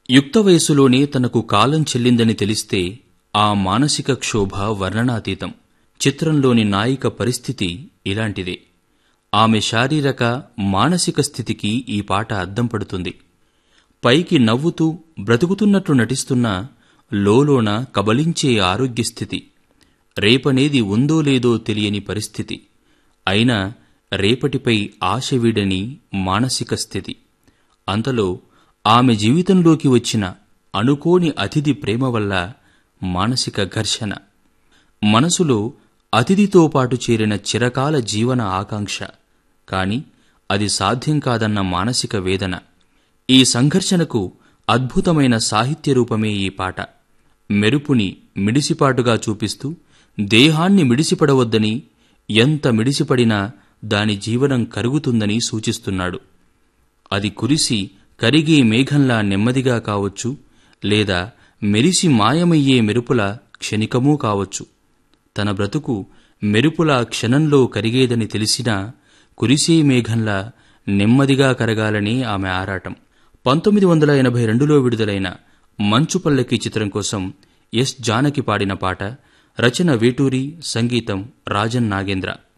యుక్త వయసులోనే తనకు కాలం చెల్లిందని తెలిస్తే ఆ మానసిక క్షోభ వర్ణనాతీతం చిత్రంలోని నాయిక పరిస్థితి ఇలాంటిదే ఆమె శారీరక మానసిక స్థితికి ఈ పాట అద్దం పడుతుంది పైకి నవ్వుతూ బ్రతుకుతున్నట్లు నటిస్తున్నా లోలోన కబలించే ఆరోగ్య స్థితి రేపనేది ఉందో లేదో తెలియని పరిస్థితి అయినా రేపటిపై ఆశ వీడని మానసిక స్థితి అంతలో ఆమె జీవితంలోకి వచ్చిన అనుకోని అతిథి ప్రేమ వల్ల మానసిక ఘర్షణ మనసులో అతిథితో పాటు చేరిన చిరకాల జీవన ఆకాంక్ష కాని అది సాధ్యం కాదన్న మానసిక వేదన ఈ సంఘర్షణకు అద్భుతమైన సాహిత్య రూపమే ఈ పాట మెరుపుని మిడిసిపాటుగా చూపిస్తూ దేహాన్ని మిడిసిపడవద్దని ఎంత మిడిసిపడినా దాని జీవనం కరుగుతుందని సూచిస్తున్నాడు అది కురిసి కరిగే మేఘంలా నెమ్మదిగా కావచ్చు లేదా మెరిసి మాయమయ్యే మెరుపుల క్షణికమూ కావచ్చు తన బ్రతుకు మెరుపులా క్షణంలో కరిగేదని తెలిసినా కురిసే మేఘంలా నెమ్మదిగా కరగాలని ఆమె ఆరాటం పంతొమ్మిది వందల ఎనభై రెండులో విడుదలైన మంచు పల్లకి చిత్రం కోసం ఎస్ జానకి పాడిన పాట రచన వేటూరి సంగీతం రాజన్ నాగేంద్ర